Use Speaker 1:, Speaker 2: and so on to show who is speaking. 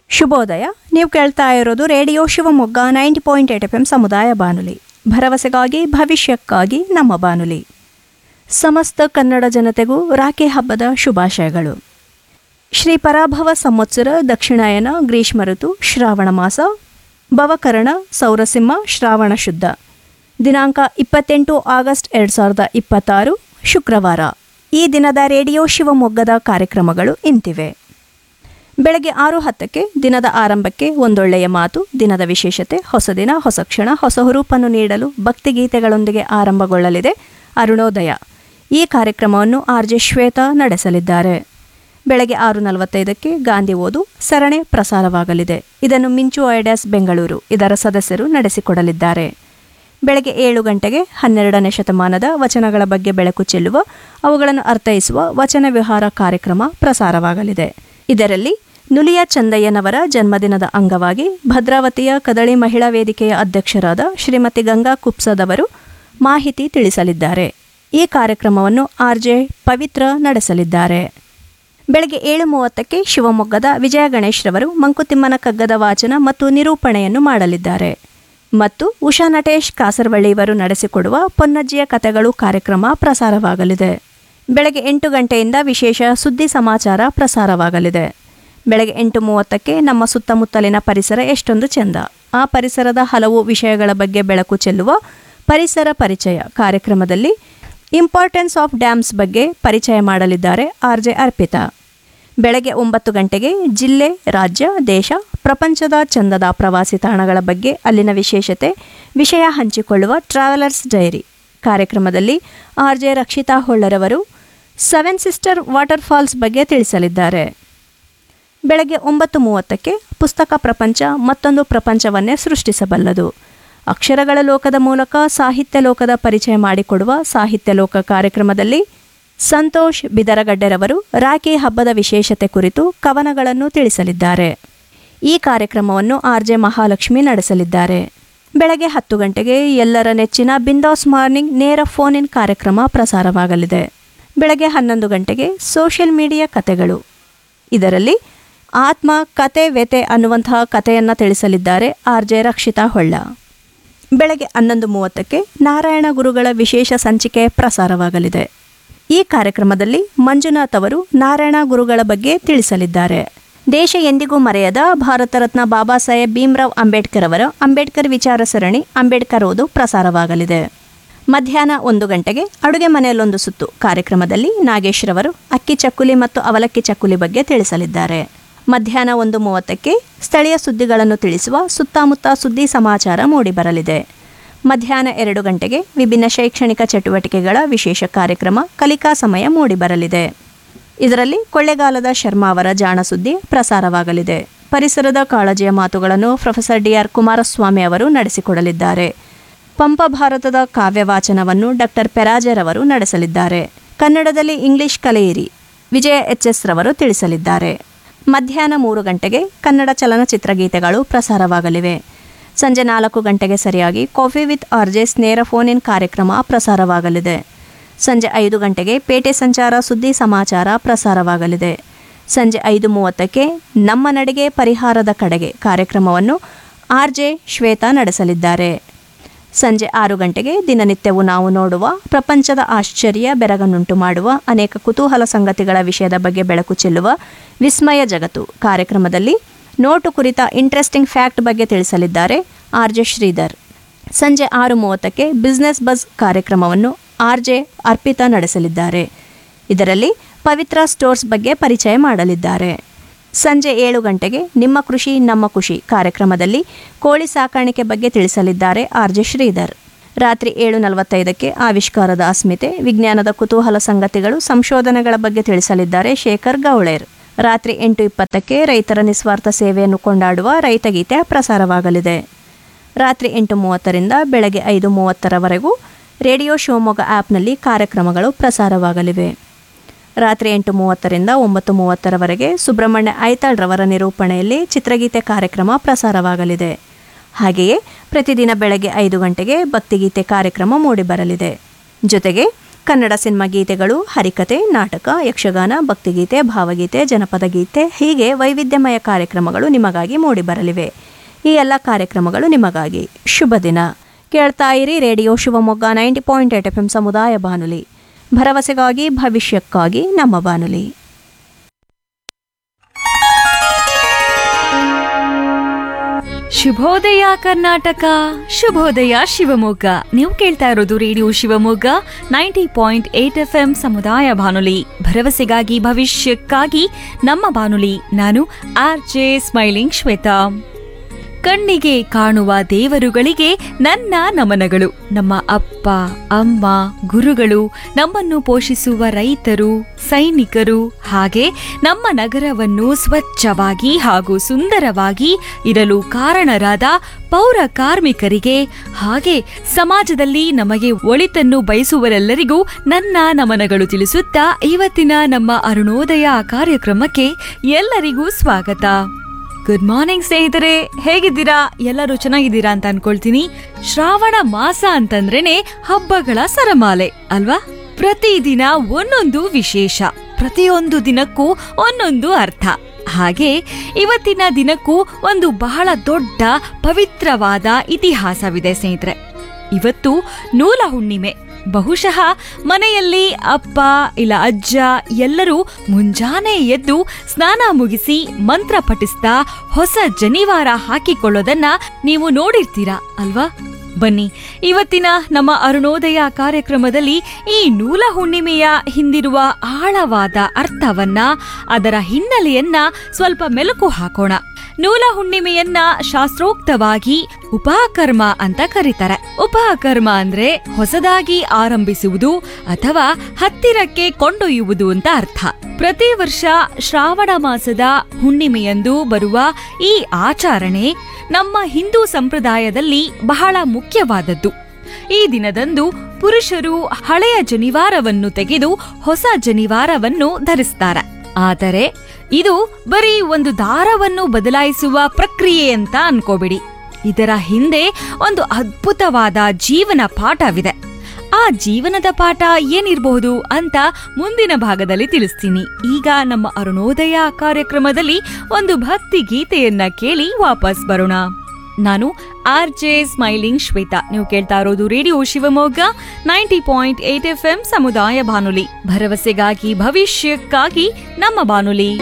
Speaker 1: ಶುಭೋದಯ ನೀವು ಕೇಳ್ತಾ ಇರೋದು radio Shivamogga ninety point eight F M ಸಮುದಾಯ ಬಾನುಲಿ ಭರವಸೆಗಾಗಿ ಭವಿಷ್ಯಕ್ಕಾಗಿ ನಮ್ಮ ಬಾನುಲಿ ಸಮಸ್ತ ಕನ್ನಡ ಜನತೆಗೂ ರಾಖಿ ಹಬ್ಬದ ಶುಭಾಶಯಗಳು ಶ್ರೀ ಪರಾಭವ ಸಂವತ್ಸರ ದಕ್ಷಿಣಾಯನ ಗ್ರೀಷ್ಮ ಋತು ಶ್ರಾವಣ ಮಾಸ ಭವಕರಣ ಸೌರಸಿಂಹ ಶ್ರಾವಣ ಶುದ್ಧ ದಿನಾಂಕ ಇಪ್ಪತ್ತೆಂಟು ಆಗಸ್ಟ್ ಎರಡು ಸಾವಿರದ ಇಪ್ಪತ್ತಾರು ಶುಕ್ರವಾರ ಈ ದಿನದ ರೇಡಿಯೋ ಶಿವಮೊಗ್ಗದ ಕಾರ್ಯಕ್ರಮಗಳು ಇಂತಿವೆ ಬೆಳಗ್ಗೆ ಆರು ಹತ್ತಕ್ಕೆ ದಿನದ ಆರಂಭಕ್ಕೆ ಒಂದೊಳ್ಳೆಯ ಮಾತು ದಿನದ ವಿಶೇಷತೆ ಹೊಸ ದಿನ ಹೊಸ ಕ್ಷಣ ಹೊಸ ಹುರುಪನ್ನು ನೀಡಲು ಭಕ್ತಿಗೀತೆಗಳೊಂದಿಗೆ ಆರಂಭಗೊಳ್ಳಲಿದೆ ಅರುಣೋದಯ ಈ ಕಾರ್ಯಕ್ರಮವನ್ನು ಆರ್ ಜೆ ಶ್ವೇತಾ ನಡೆಸಲಿದ್ದಾರೆ ಬೆಳಗ್ಗೆ ಆರು ನಲವತ್ತೈದಕ್ಕೆ ಗಾಂಧಿ ಓದು ಸರಣಿ ಪ್ರಸಾರವಾಗಲಿದೆ ಇದನ್ನು ಮಿಂಚು ಐಡ್ಯಾಸ್ ಬೆಂಗಳೂರು ಇದರ ಸದಸ್ಯರು ನಡೆಸಿಕೊಡಲಿದ್ದಾರೆ ಬೆಳಗ್ಗೆ ಏಳು ಗಂಟೆಗೆ ಹನ್ನೆರಡನೇ ಶತಮಾನದ ವಚನಗಳ ಬಗ್ಗೆ ಬೆಳಕು ಚೆಲ್ಲುವ ಅವುಗಳನ್ನು ಅರ್ಥೈಸುವ ವಚನ ವಿಹಾರ ಕಾರ್ಯಕ್ರಮ ಪ್ರಸಾರವಾಗಲಿದೆ ಇದರಲ್ಲಿ ನುಲಿಯ ಚಂದಯ್ಯನವರ ಜನ್ಮದಿನದ ಅಂಗವಾಗಿ ಭದ್ರಾವತಿಯ ಕದಳಿ ಮಹಿಳಾ ವೇದಿಕೆಯ ಅಧ್ಯಕ್ಷರಾದ ಶ್ರೀಮತಿ ಗಂಗಾ ಕುಪ್ಸದವರು ಮಾಹಿತಿ ತಿಳಿಸಲಿದ್ದಾರೆ ಈ ಕಾರ್ಯಕ್ರಮವನ್ನು ಆರ್ಜೆ ಪವಿತ್ರ ನಡೆಸಲಿದ್ದಾರೆ ಬೆಳಗ್ಗೆ ಏಳು ಮೂವತ್ತಕ್ಕೆ ಶಿವಮೊಗ್ಗದ ವಿಜಯ ಗಣೇಶ್ ರವರು ಮಂಕುತಿಮ್ಮನ ಕಗ್ಗದ ವಾಚನ ಮತ್ತು ನಿರೂಪಣೆಯನ್ನು ಮಾಡಲಿದ್ದಾರೆ ಮತ್ತು ಉಷಾ ನಟೇಶ್ ಕಾಸರವಳ್ಳಿ ಇವರು ನಡೆಸಿಕೊಡುವ ಪೊನ್ನಜ್ಜಿಯ ಕಥೆಗಳು ಕಾರ್ಯಕ್ರಮ ಪ್ರಸಾರವಾಗಲಿದೆ ಬೆಳಗ್ಗೆ ಎಂಟು ಗಂಟೆಯಿಂದ ವಿಶೇಷ ಸುದ್ದಿ ಸಮಾಚಾರ ಪ್ರಸಾರವಾಗಲಿದೆ ಬೆಳಗ್ಗೆ ಎಂಟು ಮೂವತ್ತಕ್ಕೆ ನಮ್ಮ ಸುತ್ತಮುತ್ತಲಿನ ಪರಿಸರ ಎಷ್ಟೊಂದು ಚೆಂದ ಆ ಪರಿಸರದ ಹಲವು ವಿಷಯಗಳ ಬಗ್ಗೆ ಬೆಳಕು ಚೆಲ್ಲುವ ಪರಿಸರ ಪರಿಚಯ ಕಾರ್ಯಕ್ರಮದಲ್ಲಿ ಇಂಪಾರ್ಟೆನ್ಸ್ ಆಫ್ ಡ್ಯಾಮ್ಸ್ ಬಗ್ಗೆ ಪರಿಚಯ ಮಾಡಲಿದ್ದಾರೆ ಆರ್ ಜೆ ಅರ್ಪಿತಾ ಬೆಳಗ್ಗೆ ಒಂಬತ್ತು ಗಂಟೆಗೆ ಜಿಲ್ಲೆ ರಾಜ್ಯ ದೇಶ ಪ್ರಪಂಚದ ಚಂದದ ಪ್ರವಾಸಿ ತಾಣಗಳ ಬಗ್ಗೆ ಅಲ್ಲಿನ ವಿಶೇಷತೆ ವಿಷಯ ಹಂಚಿಕೊಳ್ಳುವ ಟ್ರಾವೆಲರ್ಸ್ ಡೈರಿ ಕಾರ್ಯಕ್ರಮದಲ್ಲಿ ಆರ್ ಜೆ ರಕ್ಷಿತಾ ಹೊಳ್ಳರವರು ಸೆವೆನ್ ಸಿಸ್ಟರ್ ವಾಟರ್ ಫಾಲ್ಸ್ ಬಗ್ಗೆ ತಿಳಿಸಲಿದ್ದಾರೆ ಬೆಳಗ್ಗೆ ಒಂಬತ್ತು ಮೂವತ್ತಕ್ಕೆ ಪುಸ್ತಕ ಪ್ರಪಂಚ ಮತ್ತೊಂದು ಪ್ರಪಂಚವನ್ನೇ ಸೃಷ್ಟಿಸಬಲ್ಲದು ಅಕ್ಷರಗಳ ಲೋಕದ ಮೂಲಕ ಸಾಹಿತ್ಯ ಲೋಕದ ಪರಿಚಯ ಮಾಡಿಕೊಡುವ ಸಾಹಿತ್ಯ ಲೋಕ ಕಾರ್ಯಕ್ರಮದಲ್ಲಿ ಸಂತೋಷ್ ಬಿದರಗಡ್ಡೆರವರು ರಾಖಿ ಹಬ್ಬದ ವಿಶೇಷತೆ ಕುರಿತು ಕವನಗಳನ್ನು ತಿಳಿಸಲಿದ್ದಾರೆ ಈ ಕಾರ್ಯಕ್ರಮವನ್ನು ಆರ್ ಜೆ ಮಹಾಲಕ್ಷ್ಮಿ ನಡೆಸಲಿದ್ದಾರೆ ಬೆಳಗ್ಗೆ ಹತ್ತು ಗಂಟೆಗೆ ಎಲ್ಲರ ನೆಚ್ಚಿನ ಬಿಂದಾಸ್ ಮಾರ್ನಿಂಗ್ ನೇರ ಫೋನ್ ಇನ್ ಕಾರ್ಯಕ್ರಮ ಪ್ರಸಾರವಾಗಲಿದೆ ಬೆಳಗ್ಗೆ ಹನ್ನೊಂದು ಗಂಟೆಗೆ ಸೋಷಿಯಲ್ ಮೀಡಿಯಾ ಕತೆಗಳು ಇದರಲ್ಲಿ ಆತ್ಮ ಕತೆ ವ್ಯತೆ ಅನ್ನುವಂತಹ ಕಥೆಯನ್ನು ತಿಳಿಸಲಿದ್ದಾರೆ ಆರ್ ಜೆ ರಕ್ಷಿತಾ ಹೊಳ್ಳ ಬೆಳಗ್ಗೆ ಹನ್ನೊಂದು ಮೂವತ್ತಕ್ಕೆ ನಾರಾಯಣ ಗುರುಗಳ ವಿಶೇಷ ಸಂಚಿಕೆ ಪ್ರಸಾರವಾಗಲಿದೆ ಈ ಕಾರ್ಯಕ್ರಮದಲ್ಲಿ ಮಂಜುನಾಥ್ ಅವರು ನಾರಾಯಣ ಗುರುಗಳ ಬಗ್ಗೆ ತಿಳಿಸಲಿದ್ದಾರೆ ದೇಶ ಎಂದಿಗೂ ಮರೆಯದ ಭಾರತ ರತ್ನ ಬಾಬಾ ಸಾಹೇಬ್ ಭೀಮ್ರಾವ್ ಅಂಬೇಡ್ಕರ್ ಅವರ ಅಂಬೇಡ್ಕರ್ ವಿಚಾರ ಸರಣಿ ಅಂಬೇಡ್ಕರ್ ಓದು ಪ್ರಸಾರವಾಗಲಿದೆ ಮಧ್ಯಾಹ್ನ ಒಂದು ಗಂಟೆಗೆ ಅಡುಗೆ ಮನೆಯಲ್ಲೊಂದು ಸುತ್ತು ಕಾರ್ಯಕ್ರಮದಲ್ಲಿ ನಾಗೇಶ್ ರವರು ಅಕ್ಕಿ ಚಕ್ಕುಲಿ ಮತ್ತು ಅವಲಕ್ಕಿ ಚಕ್ಕುಲಿ ಬಗ್ಗೆ ತಿಳಿಸಲಿದ್ದಾರೆ ಮಧ್ಯಾಹ್ನ ಒಂದು ಮೂವತ್ತಕ್ಕೆ ಸ್ಥಳೀಯ ಸುದ್ದಿಗಳನ್ನು ತಿಳಿಸುವ ಸುತ್ತಮುತ್ತ ಸುದ್ದಿ ಸಮಾಚಾರ ಮೂಡಿಬರಲಿದೆ ಮಧ್ಯಾಹ್ನ ಎರಡು ಗಂಟೆಗೆ ವಿಭಿನ್ನ ಶೈಕ್ಷಣಿಕ ಚಟುವಟಿಕೆಗಳ ವಿಶೇಷ ಕಾರ್ಯಕ್ರಮ ಕಲಿಕಾ ಸಮಯ ಮೂಡಿಬರಲಿದೆ ಇದರಲ್ಲಿ ಕೊಳ್ಳೆಗಾಲದ ಶರ್ಮಾ ಅವರ ಜಾಣ ಸುದ್ದಿ ಪ್ರಸಾರವಾಗಲಿದೆ ಪರಿಸರದ ಕಾಳಜಿಯ ಮಾತುಗಳನ್ನು ಪ್ರೊಫೆಸರ್ ಡಿ ಆರ್ ಕುಮಾರಸ್ವಾಮಿ ಅವರು ನಡೆಸಿಕೊಡಲಿದ್ದಾರೆ ಪಂಪ ಭಾರತದ ಕಾವ್ಯವಾಚನವನ್ನು ಡಾಕ್ಟರ್ ಪೆರಾಜರ್ ಅವರು ನಡೆಸಲಿದ್ದಾರೆ ಕನ್ನಡದಲ್ಲಿ ಇಂಗ್ಲಿಷ್ ಕಲೆಯಿರಿ ವಿಜಯ ಎಚ್ ಎಸ್ ರವರು ತಿಳಿಸಲಿದ್ದಾರೆ ಮಧ್ಯಾಹ್ನ ಮೂರು ಗಂಟೆಗೆ ಕನ್ನಡ ಚಲನಚಿತ್ರ ಗೀತೆಗಳು ಪ್ರಸಾರವಾಗಲಿವೆ ಸಂಜೆ ನಾಲ್ಕು ಗಂಟೆಗೆ ಸರಿಯಾಗಿ ಕಾಫಿ ವಿತ್ ಆರ್ಜೆಸ್ ನೇರ ಫೋನ್ ಇನ್ ಕಾರ್ಯಕ್ರಮ ಪ್ರಸಾರವಾಗಲಿದೆ ಸಂಜೆ ಐದು ಗಂಟೆಗೆ ಪೇಟೆ ಸಂಚಾರ ಸುದ್ದಿ ಸಮಾಚಾರ ಪ್ರಸಾರವಾಗಲಿದೆ ಸಂಜೆ ಐದು ಮೂವತ್ತಕ್ಕೆ ನಮ್ಮ ನಡೆಗೆ ಪರಿಹಾರದ ಕಡೆಗೆ ಕಾರ್ಯಕ್ರಮವನ್ನು ಆರ್ ಜೆ ಶ್ವೇತಾ ನಡೆಸಲಿದ್ದಾರೆ ಸಂಜೆ ಆರು ಗಂಟೆಗೆ ದಿನನಿತ್ಯವೂ ನಾವು ನೋಡುವ ಪ್ರಪಂಚದ ಆಶ್ಚರ್ಯ ಬೆರಗನ್ನುಂಟು ಮಾಡುವ ಅನೇಕ ಕುತೂಹಲ ಸಂಗತಿಗಳ ವಿಷಯದ ಬಗ್ಗೆ ಬೆಳಕು ಚೆಲ್ಲುವ ವಿಸ್ಮಯ ಜಗತ್ತು ಕಾರ್ಯಕ್ರಮದಲ್ಲಿ ನೋಟು ಕುರಿತ ಇಂಟ್ರೆಸ್ಟಿಂಗ್ ಫ್ಯಾಕ್ಟ್ ಬಗ್ಗೆ ತಿಳಿಸಲಿದ್ದಾರೆ ಆರ್ ಜೆ ಶ್ರೀಧರ್ ಸಂಜೆ ಆರು ಮೂವತ್ತಕ್ಕೆ ಬಿಸ್ನೆಸ್ ಬಸ್ ಕಾರ್ಯಕ್ರಮವನ್ನು ಆರ್ ಜೆ ಅರ್ಪಿತಾ ನಡೆಸಲಿದ್ದಾರೆ ಇದರಲ್ಲಿ ಪವಿತ್ರ ಸ್ಟೋರ್ಸ್ ಬಗ್ಗೆ ಪರಿಚಯ ಮಾಡಲಿದ್ದಾರೆ ಸಂಜೆ ಏಳು ಗಂಟೆಗೆ ನಿಮ್ಮ ಕೃಷಿ ನಮ್ಮ ಖುಷಿ ಕಾರ್ಯಕ್ರಮದಲ್ಲಿ ಕೋಳಿ ಸಾಕಾಣಿಕೆ ಬಗ್ಗೆ ತಿಳಿಸಲಿದ್ದಾರೆ ಆರ್ ಜೆ ಶ್ರೀಧರ್ ರಾತ್ರಿ ಏಳು ನಲವತ್ತೈದಕ್ಕೆ ಆವಿಷ್ಕಾರದ ಅಸ್ಮಿತೆ ವಿಜ್ಞಾನದ ಕುತೂಹಲ ಸಂಗತಿಗಳು ಸಂಶೋಧನೆಗಳ ಬಗ್ಗೆ ತಿಳಿಸಲಿದ್ದಾರೆ ಶೇಖರ್ ಗೌಳೇರ್ ರಾತ್ರಿ ಎಂಟು ಇಪ್ಪತ್ತಕ್ಕೆ ರೈತರ ನಿಸ್ವಾರ್ಥ ಸೇವೆಯನ್ನು ಕೊಂಡಾಡುವ ರೈತಗೀತೆ ಪ್ರಸಾರವಾಗಲಿದೆ ರಾತ್ರಿ ಎಂಟು ಮೂವತ್ತರಿಂದ ಬೆಳಗ್ಗೆ ಐದು ಮೂವತ್ತರವರೆಗೂ ರೇಡಿಯೋ ಶಿವಮೊಗ್ಗ ಆ್ಯಪ್ನಲ್ಲಿ ಕಾರ್ಯಕ್ರಮಗಳು ಪ್ರಸಾರವಾಗಲಿವೆ ರಾತ್ರಿ ಎಂಟು ಮೂವತ್ತರಿಂದ ಒಂಬತ್ತು ಮೂವತ್ತರವರೆಗೆ ಸುಬ್ರಹ್ಮಣ್ಯ ಐತಾಳ್ ರವರ ನಿರೂಪಣೆಯಲ್ಲಿ ಚಿತ್ರಗೀತೆ ಕಾರ್ಯಕ್ರಮ ಪ್ರಸಾರವಾಗಲಿದೆ ಹಾಗೆಯೇ ಪ್ರತಿದಿನ ಬೆಳಗ್ಗೆ ಐದು ಗಂಟೆಗೆ ಭಕ್ತಿಗೀತೆ ಕಾರ್ಯಕ್ರಮ ಮೂಡಿಬರಲಿದೆ ಜೊತೆಗೆ ಕನ್ನಡ ಸಿನಿಮಾ ಗೀತೆಗಳು ಹರಿಕತೆ ನಾಟಕ ಯಕ್ಷಗಾನ ಭಕ್ತಿಗೀತೆ ಭಾವಗೀತೆ ಜನಪದ ಗೀತೆ ಹೀಗೆ ವೈವಿಧ್ಯಮಯ ಕಾರ್ಯಕ್ರಮಗಳು ನಿಮಗಾಗಿ ಮೂಡಿಬರಲಿವೆ ಈ ಎಲ್ಲ ಕಾರ್ಯಕ್ರಮಗಳು ನಿಮಗಾಗಿ ಶುಭ ದಿನ ಕೇಳ್ತಾ ಇರಿ radio Shivamogga ninety point eight F M ಸಮುದಾಯ ಬಾನುಲಿ ಭರವಸೆಗಾಗಿ ಭವಿಷ್ಯಕ್ಕಾಗಿ ನಮ್ಮ ಬಾನುಲಿ
Speaker 2: ಶುಭೋದಯ ಕರ್ನಾಟಕ ಶುಭೋದಯ ಶಿವಮೊಗ್ಗ ನೀವು ಕೇಳ್ತಾ ಇರೋದು radio Shivamogga ninety point eight F M ಸಮುದಾಯ ಬಾನುಲಿ ಭರವಸೆಗಾಗಿ ಭವಿಷ್ಯಕ್ಕಾಗಿ ನಮ್ಮ ಬಾನುಲಿ ನಾನು ಆರ್ ಜೆ ಸ್ಮೈಲಿಂಗ್ ಶ್ವೇತಾ ಕಣ್ಣಿಗೆ ಕಾಣುವ ದೇವರುಗಳಿಗೆ ನನ್ನ ನಮನಗಳು ನಮ್ಮ ಅಪ್ಪ ಅಮ್ಮ ಗುರುಗಳು ನಮ್ಮನ್ನು ಪೋಷಿಸುವ ರೈತರು ಸೈನಿಕರು ಹಾಗೆ ನಮ್ಮ ನಗರವನ್ನು ಸ್ವಚ್ಛವಾಗಿ ಹಾಗೂ ಸುಂದರವಾಗಿ ಇರಲು ಕಾರಣರಾದ ಪೌರ ಕಾರ್ಮಿಕರಿಗೆ ಹಾಗೆ ಸಮಾಜದಲ್ಲಿ ನಮಗೆ ಒಳಿತನ್ನು ಬಯಸುವರೆಲ್ಲರಿಗೂ ನನ್ನ ನಮನಗಳು ತಿಳಿಸುತ್ತಾ ಇವತ್ತಿನ ನಮ್ಮ ಅರುಣೋದಯ ಕಾರ್ಯಕ್ರಮಕ್ಕೆ ಎಲ್ಲರಿಗೂ ಸ್ವಾಗತ ಗುಡ್ ಮಾರ್ನಿಂಗ್ ಸ್ನೇಹಿತರೆ ಹೇಗಿದ್ದೀರಾ ಎಲ್ಲರೂ ಚೆನ್ನಾಗಿದ್ದೀರಾ ಅಂತ ಅನ್ಕೊಳ್ತೀನಿ ಶ್ರಾವಣ ಮಾಸ ಅಂತಂದ್ರೇನೆ ಹಬ್ಬಗಳ ಸರಮಾಲೆ ಅಲ್ವಾ ಪ್ರತಿದಿನ ಒಂದೊಂದು ವಿಶೇಷ ಪ್ರತಿಯೊಂದು ದಿನಕ್ಕೂ ಒಂದೊಂದು ಅರ್ಥ ಹಾಗೆ ಇವತ್ತಿನ ದಿನಕ್ಕೂ ಒಂದು ಬಹಳ ದೊಡ್ಡ ಪವಿತ್ರವಾದ ಇತಿಹಾಸವಿದೆ ಸ್ನೇಹಿತರೆ ಇವತ್ತು ನೂಲ ಹುಣ್ಣಿಮೆ ಬಹುಶಃ ಮನೆಯಲ್ಲಿ ಅಪ್ಪ ಇಲ್ಲ ಅಜ್ಜ ಎಲ್ಲರೂ ಮುಂಜಾನೆ ಎದ್ದು ಸ್ನಾನ ಮುಗಿಸಿ ಮಂತ್ರ ಪಠಿಸ್ತಾ ಹೊಸ ಜನಿವಾರ ಹಾಕಿಕೊಳ್ಳೋದನ್ನ ನೀವು ನೋಡಿರ್ತೀರಾ ಅಲ್ವಾ ಬನ್ನಿ ಇವತ್ತಿನ ನಮ್ಮ ಅರುಣೋದಯ ಕಾರ್ಯಕ್ರಮದಲ್ಲಿ ಈ ನೂಲ ಹುಣ್ಣಿಮೆಯ ಹಿಂದಿರುವ ಆಳವಾದ ಅರ್ಥವನ್ನ ಅದರ ಹಿನ್ನೆಲೆಯನ್ನ ಸ್ವಲ್ಪ ಮೆಲುಕು ಹಾಕೋಣ ನೂಲ ಹುಣ್ಣಿಮೆಯನ್ನ ಶಾಸ್ತ್ರೋಕ್ತವಾಗಿ ಉಪಕರ್ಮ ಅಂತ ಕರೀತಾರೆ ಉಪಕರ್ಮ ಅಂದ್ರೆ ಹೊಸದಾಗಿ ಆರಂಭಿಸುವುದು ಅಥವಾ ಹತ್ತಿರಕ್ಕೆ ಕೊಂಡೊಯ್ಯುವುದು ಅಂತ ಅರ್ಥ ಪ್ರತಿ ವರ್ಷ ಶ್ರಾವಣ ಮಾಸದ ಹುಣ್ಣಿಮೆಯಂದು ಬರುವ ಈ ಆಚರಣೆ ನಮ್ಮ ಹಿಂದೂ ಸಂಪ್ರದಾಯದಲ್ಲಿ ಬಹಳ ಮುಖ್ಯವಾದದ್ದು ಈ ದಿನದಂದು ಪುರುಷರು ಹಳೆಯ ಜನಿವಾರವನ್ನು ತೆಗೆದು ಹೊಸ ಜನಿವಾರವನ್ನು ಧರಿಸ್ತಾರೆ ಆದರೆ ಇದು ಬರೀ ಒಂದು ದಾರವನ್ನು ಬದಲಾಯಿಸುವ ಪ್ರಕ್ರಿಯೆ ಅಂತ ಅನ್ಕೋಬಿಡಿ ಇದರ ಹಿಂದೆ ಒಂದು ಅದ್ಭುತವಾದ ಜೀವನ ಪಾಠವಿದೆ ಆ ಜೀವನದ ಪಾಠ ಏನಿರಬಹುದು ಅಂತ ಮುಂದಿನ ಭಾಗದಲ್ಲಿ ತಿಳಿಸ್ತೀನಿ ಈಗ ನಮ್ಮ ಅರುಣೋದಯ ಕಾರ್ಯಕ್ರಮದಲ್ಲಿ ಒಂದು ಭಕ್ತಿ ಗೀತೆಯನ್ನ ಕೇಳಿ ವಾಪಸ್ ಬರೋಣ ನಾನು ಆರ್ ಜೆ ಸ್ಮೈಲಿಂಗ್ ಶ್ವೇತಾ ನೀವು ಕೇಳ್ತಾ ಇರೋದು radio Shivamogga ninety point eight F M ಸಮುದಾಯ ಬಾನುಲಿ ಭರವಸೆಗಾಗಿ ಭವಿಷ್ಯಕ್ಕಾಗಿ ನಮ್ಮ ಬಾನುಲಿ